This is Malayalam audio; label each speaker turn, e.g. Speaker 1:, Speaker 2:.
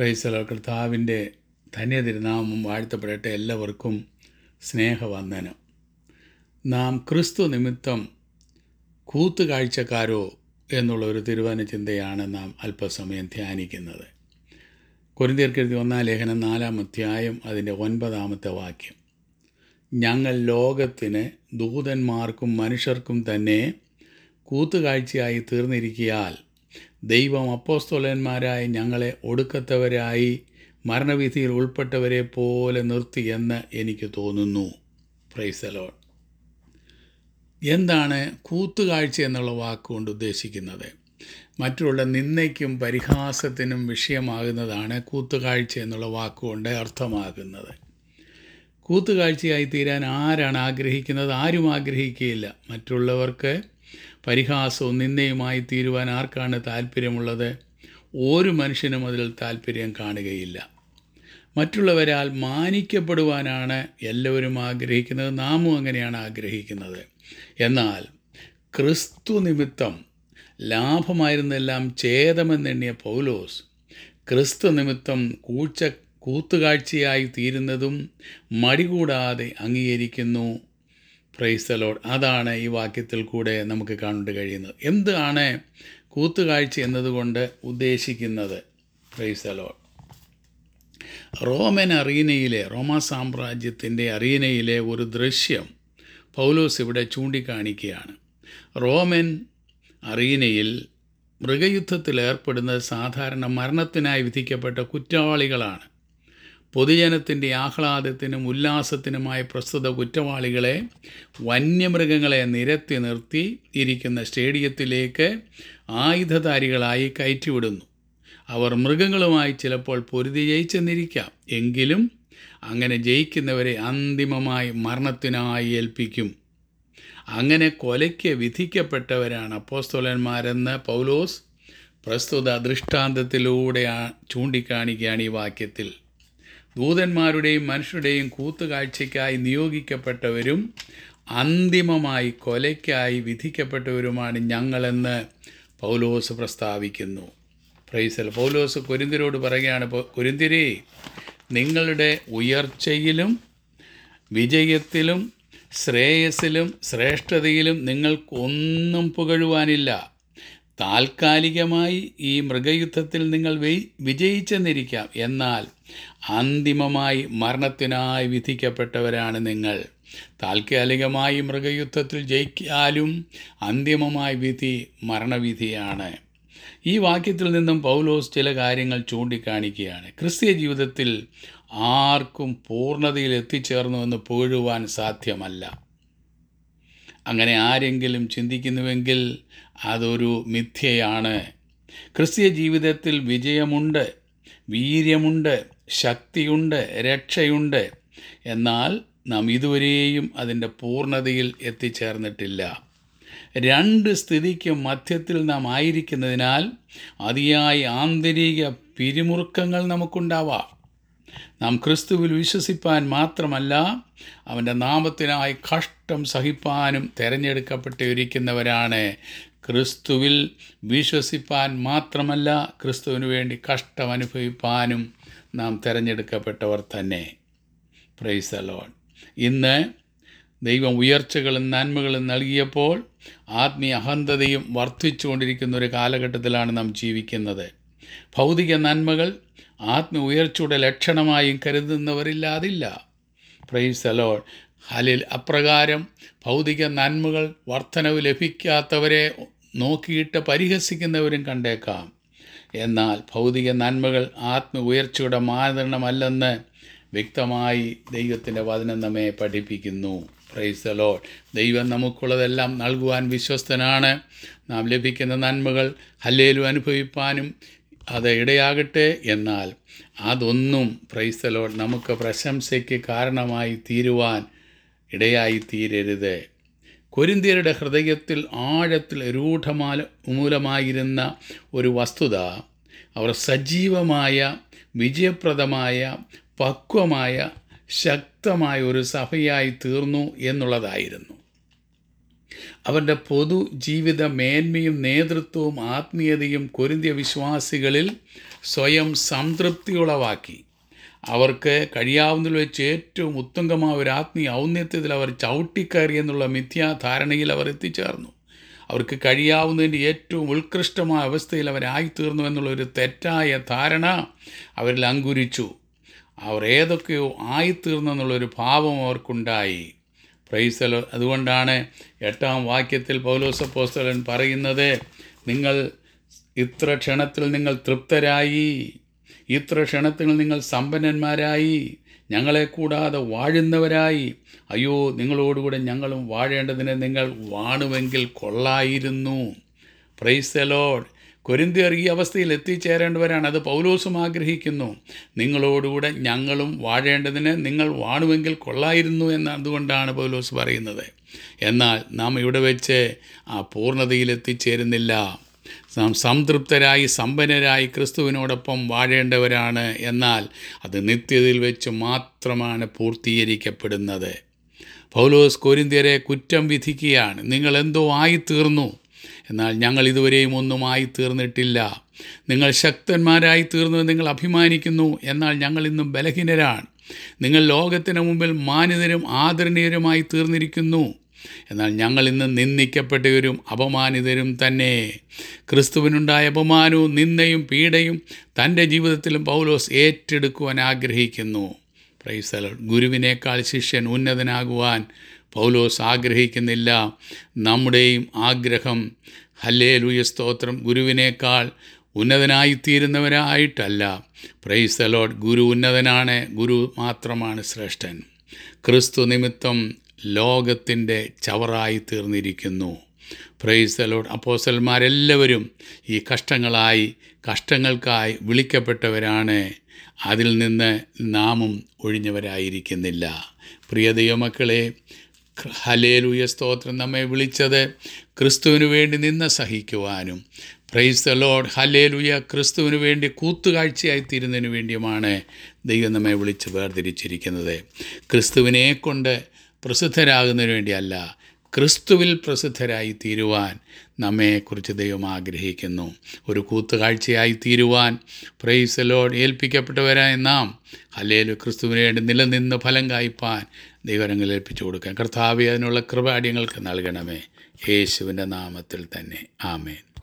Speaker 1: പ്രൈസലോ കർത്താവിൻ്റെ ധന്യതിരുനാമം വാഴ്ത്തപ്പെടട്ടെ എല്ലാവർക്കും സ്നേഹവന്ദനം നാം ക്രിസ്തു നിമിത്തം കൂത്തുകാഴ്ചക്കാരോ എന്നുള്ള ഒരു തിരുവന ചിന്തയാണ് നാം അല്പസമയം ധ്യാനിക്കുന്നത് കൊരിന്തിയർക്കെഴുതി ഒന്നാം ലേഖനം നാലാം അധ്യായം അതിൻ്റെ ഒൻപതാമത്തെ വാക്യം ഞങ്ങൾ ലോകത്തിന് ദൂതന്മാർക്കും മനുഷ്യർക്കും തന്നെ കൂത്തുകാഴ്ചയായി തീർന്നിരിക്കിയാൽ ദൈവം അപ്പോസ്തോലന്മാരായി ഞങ്ങളെ ഒടുക്കത്തവരായി മരണവിധിയിൽ ഉൾപ്പെട്ടവരെ പോലെ നിർത്തി എന്ന് എനിക്ക് തോന്നുന്നു പ്രൈസലോൺ എന്താണ് കൂത്തുകാഴ്ച എന്നുള്ള വാക്കുകൊണ്ട് ഉദ്ദേശിക്കുന്നത് മറ്റുള്ള നിന്ദയ്ക്കും പരിഹാസത്തിനും വിഷയമാകുന്നതാണ് കൂത്തുകാഴ്ച എന്നുള്ള വാക്കുകൊണ്ട് അർത്ഥമാകുന്നത് കൂത്തുകാഴ്ചയായി തീരാൻ ആരാണ് ആഗ്രഹിക്കുന്നത് ആരും ആഗ്രഹിക്കുകയില്ല മറ്റുള്ളവർക്ക് പരിഹാസവും നിന്ദയുമായി തീരുവാൻ ആർക്കാണ് താല്പര്യമുള്ളത് ഒരു മനുഷ്യനും അതിൽ താല്പര്യം കാണുകയില്ല മറ്റുള്ളവരാൽ മാനിക്കപ്പെടുവാനാണ് എല്ലാവരും ആഗ്രഹിക്കുന്നത് നാമും അങ്ങനെയാണ് ആഗ്രഹിക്കുന്നത് എന്നാൽ ക്രിസ്തു നിമിത്തം ലാഭമായിരുന്നെല്ലാം ഛേദമെന്നെണ്ണിയ പൗലോസ് ക്രിസ്തു നിമിത്തം കൂച്ച കൂത്തുകാഴ്ചയായി തീരുന്നതും മടികൂടാതെ അംഗീകരിക്കുന്നു പ്രൈസലോഡ് അതാണ് ഈ വാക്യത്തിൽ കൂടെ നമുക്ക് കാണാൻ കഴിയുന്നത് എന്താണ് കൂത്തുകാഴ്ച എന്നതുകൊണ്ട് ഉദ്ദേശിക്കുന്നത് പ്രൈസലോഡ് റോമൻ അറീനയിലെ റോമ സാമ്രാജ്യത്തിൻ്റെ അറീനയിലെ ഒരു ദൃശ്യം പൗലോസ് ഇവിടെ ചൂണ്ടിക്കാണിക്കുകയാണ് റോമൻ അറീനയിൽ മൃഗയുദ്ധത്തിൽ ഏർപ്പെടുന്നത് സാധാരണ മരണത്തിനായി വിധിക്കപ്പെട്ട കുറ്റവാളികളാണ് പൊതുജനത്തിൻ്റെ ആഹ്ലാദത്തിനും ഉല്ലാസത്തിനുമായി പ്രസ്തുത കുറ്റവാളികളെ വന്യമൃഗങ്ങളെ നിരത്തി നിർത്തി ഇരിക്കുന്ന സ്റ്റേഡിയത്തിലേക്ക് ആയുധധാരികളായി കയറ്റിവിടുന്നു അവർ മൃഗങ്ങളുമായി ചിലപ്പോൾ പൊരുതി ജയിച്ചെന്നിരിക്കാം എങ്കിലും അങ്ങനെ ജയിക്കുന്നവരെ അന്തിമമായി മരണത്തിനായി ഏൽപ്പിക്കും അങ്ങനെ കൊലയ്ക്ക് വിധിക്കപ്പെട്ടവരാണ് അപ്പോസ്തോലന്മാരെന്ന് പൗലോസ് പ്രസ്തുത ദൃഷ്ടാന്തത്തിലൂടെ ചൂണ്ടിക്കാണിക്കുകയാണ് ഈ വാക്യത്തിൽ ദൂതന്മാരുടെയും മനുഷ്യരുടെയും കൂത്തുകാഴ്ചയ്ക്കായി നിയോഗിക്കപ്പെട്ടവരും അന്തിമമായി കൊലയ്ക്കായി വിധിക്കപ്പെട്ടവരുമാണ് ഞങ്ങളെന്ന് പൗലോസ് പ്രസ്താവിക്കുന്നു പ്രൈസൽ പൗലോസ് കൊരിന്തിരോട് പറയുകയാണ് കൊരിന്തിരേ നിങ്ങളുടെ ഉയർച്ചയിലും വിജയത്തിലും ശ്രേയസിലും ശ്രേഷ്ഠതയിലും നിങ്ങൾക്കൊന്നും പുകഴുവാനില്ല താൽക്കാലികമായി ഈ മൃഗയുദ്ധത്തിൽ നിങ്ങൾ വിജയിച്ചെന്നിരിക്കാം എന്നാൽ അന്തിമമായി മരണത്തിനായി വിധിക്കപ്പെട്ടവരാണ് നിങ്ങൾ താൽക്കാലികമായി മൃഗയുദ്ധത്തിൽ ജയിക്കാലും അന്തിമമായ വിധി മരണവിധിയാണ് ഈ വാക്യത്തിൽ നിന്നും പൗലോസ് ചില കാര്യങ്ങൾ ചൂണ്ടിക്കാണിക്കുകയാണ് ക്രിസ്തീയ ജീവിതത്തിൽ ആർക്കും പൂർണ്ണതയിൽ എത്തിച്ചേർന്നുവെന്ന് പുകഴുവാൻ സാധ്യമല്ല അങ്ങനെ ആരെങ്കിലും ചിന്തിക്കുന്നുവെങ്കിൽ അതൊരു മിഥ്യയാണ് ക്രിസ്തീയ ജീവിതത്തിൽ വിജയമുണ്ട് വീര്യമുണ്ട് ശക്തിയുണ്ട് രക്ഷയുണ്ട് എന്നാൽ നാം ഇതുവരെയും അതിൻ്റെ പൂർണ്ണതയിൽ എത്തിച്ചേർന്നിട്ടില്ല രണ്ട് സ്ഥിതിക്കും മധ്യത്തിൽ നാം ആയിരിക്കുന്നതിനാൽ അതിയായ ആന്തരിക പിരിമുറുക്കങ്ങൾ നമുക്കുണ്ടാവാം നാം ക്രിസ്തുവിൽ വിശ്വസിപ്പാൻ മാത്രമല്ല അവൻ്റെ നാമത്തിനായി കഷ്ടം സഹിപ്പാനും തിരഞ്ഞെടുക്കപ്പെട്ടിരിക്കുന്നവരാണ് ക്രിസ്തുവിൽ വിശ്വസിപ്പാൻ മാത്രമല്ല ക്രിസ്തുവിന് വേണ്ടി കഷ്ടം അനുഭവിപ്പാനും നാം തിരഞ്ഞെടുക്കപ്പെട്ടവർ തന്നെ പ്രൈസ് അലോൺ ഇന്ന് ദൈവം ഉയർച്ചകളും നന്മകളും നൽകിയപ്പോൾ ആത്മീയ അഹന്തതയും വർദ്ധിച്ചുകൊണ്ടിരിക്കുന്ന ഒരു കാലഘട്ടത്തിലാണ് നാം ജീവിക്കുന്നത് ഭൗതിക നന്മകൾ ആത്മീയ ഉയർച്ചയുടെ ലക്ഷണമായും കരുതുന്നവരില്ലാതില്ല പ്രൈസ് അലോൺ ഹലിൽ അപ്രകാരം ഭൗതിക നന്മകൾ വർധനവ് ലഭിക്കാത്തവരെ നോക്കിയിട്ട് പരിഹസിക്കുന്നവരും കണ്ടേക്കാം എന്നാൽ ഭൗതിക നന്മകൾ ആത്മ ഉയർച്ചയുടെ മാനദണ്ഡമല്ലെന്ന് വ്യക്തമായി ദൈവത്തിൻ്റെ വചനം നമ്മെ പഠിപ്പിക്കുന്നു പ്രൈസ് ലോഡ് ദൈവം നമുക്കുള്ളതെല്ലാം നൽകുവാൻ വിശ്വസ്തനാണ് നാം ലഭിക്കുന്ന നന്മകൾ ഹല്ലേലും അനുഭവിപ്പാനും അത് ഇടയാകട്ടെ എന്നാൽ അതൊന്നും പ്രൈസ് ലോഡ് നമുക്ക് പ്രശംസയ്ക്ക് കാരണമായി തീരുവാൻ ഇടയായി തീരരുത് കൊരിന്തിയരുടെ ഹൃദയത്തിൽ ആഴത്തിൽ രൂഢമാല മൂലമായിരുന്ന ഒരു വസ്തുത അവർ സജീവമായ വിജയപ്രദമായ പക്വമായ ശക്തമായ ഒരു സഭയായി തീർന്നു എന്നുള്ളതായിരുന്നു അവരുടെ പൊതു ജീവിത മേന്മയും നേതൃത്വവും ആത്മീയതയും കൊരിന്തിയ വിശ്വാസികളിൽ സ്വയം സംതൃപ്തി ഉളവാക്കി അവർക്ക് കഴിയാവുന്നതിൽ വെച്ച് ഏറ്റവും ഉത്തുംഗമായ ഒരു ആത്മീയ ഔന്നത്യത്തിൽ അവർ ചവിട്ടിക്കയറി എന്നുള്ള മിഥ്യാധാരണയിൽ അവർ എത്തിച്ചേർന്നു അവർക്ക് കഴിയാവുന്നതിൻ്റെ ഏറ്റവും ഉത്കൃഷ്ടമായ അവസ്ഥയിൽ അവരായിത്തീർന്നു എന്നുള്ള ഒരു തെറ്റായ ധാരണ അവരിൽ അങ്കുരിച്ചു അവർ ഏതൊക്കെയോ ആയിത്തീർന്നു എന്നുള്ളൊരു ഭാവം അവർക്കുണ്ടായി പ്രൈസലോ അതുകൊണ്ടാണ് എട്ടാം വാക്യത്തിൽ പൗലോസപ്പോസ്തലൻ പറയുന്നത് നിങ്ങൾ ഇത്ര ക്ഷണത്തിൽ നിങ്ങൾ തൃപ്തരായി ഇത്ര ക്ഷണത്തിൽ നിങ്ങൾ സമ്പന്നന്മാരായി ഞങ്ങളെ കൂടാതെ വാഴുന്നവരായി അയ്യോ നിങ്ങളോടുകൂടെ ഞങ്ങളും വാഴേണ്ടതിന് നിങ്ങൾ വാണുവെങ്കിൽ കൊള്ളായിരുന്നു പ്രൈസ് ലോഡ് കൊരിന്തിയർ ഈ അവസ്ഥയിൽ എത്തിച്ചേരേണ്ടവരാണ് അത് പൗലോസും ആഗ്രഹിക്കുന്നു നിങ്ങളോടുകൂടെ ഞങ്ങളും വാഴേണ്ടതിന് നിങ്ങൾ വാണുവെങ്കിൽ കൊള്ളായിരുന്നു എന്ന് അതുകൊണ്ടാണ് പൗലോസ് പറയുന്നത് എന്നാൽ നാം ഇവിടെ വെച്ച് ആ പൂർണ്ണതയിൽ എത്തിച്ചേരുന്നില്ല നാം സംതൃപ്തരായി സമ്പന്നരായി ക്രിസ്തുവിനോടൊപ്പം വാഴേണ്ടവരാണ് എന്നാൽ അത് നിത്യതയിൽ വെച്ച് മാത്രമാണ് പൂർത്തീകരിക്കപ്പെടുന്നത് പൗലോസ് കോരിന്ത്യരെ കുറ്റം വിധിക്കുകയാണ് നിങ്ങൾ എന്തോ ആയിത്തീർന്നു എന്നാൽ ഞങ്ങൾ ഇതുവരെയും ഒന്നും ആയിത്തീർന്നിട്ടില്ല നിങ്ങൾ ശക്തന്മാരായി തീർന്നു നിങ്ങൾ അഭിമാനിക്കുന്നു എന്നാൽ ഞങ്ങൾ ഇന്നും ബലഹീനരാണ് നിങ്ങൾ ലോകത്തിന് മുമ്പിൽ മാനിതരും ആദരണീയരുമായി തീർന്നിരിക്കുന്നു എന്നാൽ ഞങ്ങൾ ഇന്ന് നിന്ദിക്കപ്പെട്ടവരും അപമാനിതരും തന്നെ ക്രിസ്തുവിനുണ്ടായ അപമാനവും നിന്ദയും പീഡയും തൻ്റെ ജീവിതത്തിലും പൗലോസ് ഏറ്റെടുക്കുവാൻ ആഗ്രഹിക്കുന്നു പ്രൈസല ഗുരുവിനേക്കാൾ ശിഷ്യൻ ഉന്നതനാകുവാൻ പൗലോസ് ആഗ്രഹിക്കുന്നില്ല നമ്മുടെയും ആഗ്രഹം ഹല്ലേ ലൂയ സ്തോത്രം ഗുരുവിനേക്കാൾ ഉന്നതനായിത്തീരുന്നവരായിട്ടല്ല പ്രൈസ് ലോഡ് ഗുരു ഉന്നതനാണ് ഗുരു മാത്രമാണ് ശ്രേഷ്ഠൻ ക്രിസ്തു നിമിത്തം ലോകത്തിൻ്റെ ചവറായി തീർന്നിരിക്കുന്നു പ്രൈസ് ലോഡ് അപ്പോസന്മാരെല്ലാവരും ഈ കഷ്ടങ്ങളായി കഷ്ടങ്ങൾക്കായി വിളിക്കപ്പെട്ടവരാണ് അതിൽ നിന്ന് നാമും ഒഴിഞ്ഞവരായിരിക്കുന്നില്ല പ്രിയ ദൈവമക്കളെ ഹലേലുയ സ്തോത്രം നമ്മെ വിളിച്ചത് ക്രിസ്തുവിനു വേണ്ടി നിന്ന് സഹിക്കുവാനും പ്രൈസ് ദ ലോഡ് ഹലേലുയ ക്രിസ്തുവിന് വേണ്ടി കൂത്തുകാഴ്ചയായി തീരുന്നതിന് വേണ്ടിയുമാണ് ദൈവം നമ്മെ വിളിച്ച് വേർതിരിച്ചിരിക്കുന്നത് ക്രിസ്തുവിനെ കൊണ്ട് പ്രസിദ്ധരാകുന്നതിന് വേണ്ടിയല്ല ക്രിസ്തുവിൽ പ്രസിദ്ധരായി തീരുവാൻ നമ്മെക്കുറിച്ച് ദൈവം ആഗ്രഹിക്കുന്നു ഒരു കൂത്തുകാഴ്ചയായി തീരുവാൻ പ്രൈസ് ലോഡ് ഏൽപ്പിക്കപ്പെട്ടവരായ നാം ഹലേലു ക്രിസ്തുവിന് വേണ്ടി നിലനിന്ന് ഫലം കായ്പാൻ ദൈവരങ്ങളിൽ ഏൽപ്പിച്ചു കൊടുക്കാൻ കർത്താവെ അതിനുള്ള കൃപാടിയങ്ങൾക്ക് നൽകണമേ യേശുവിൻ്റെ നാമത്തിൽ തന്നെ ആമേൻ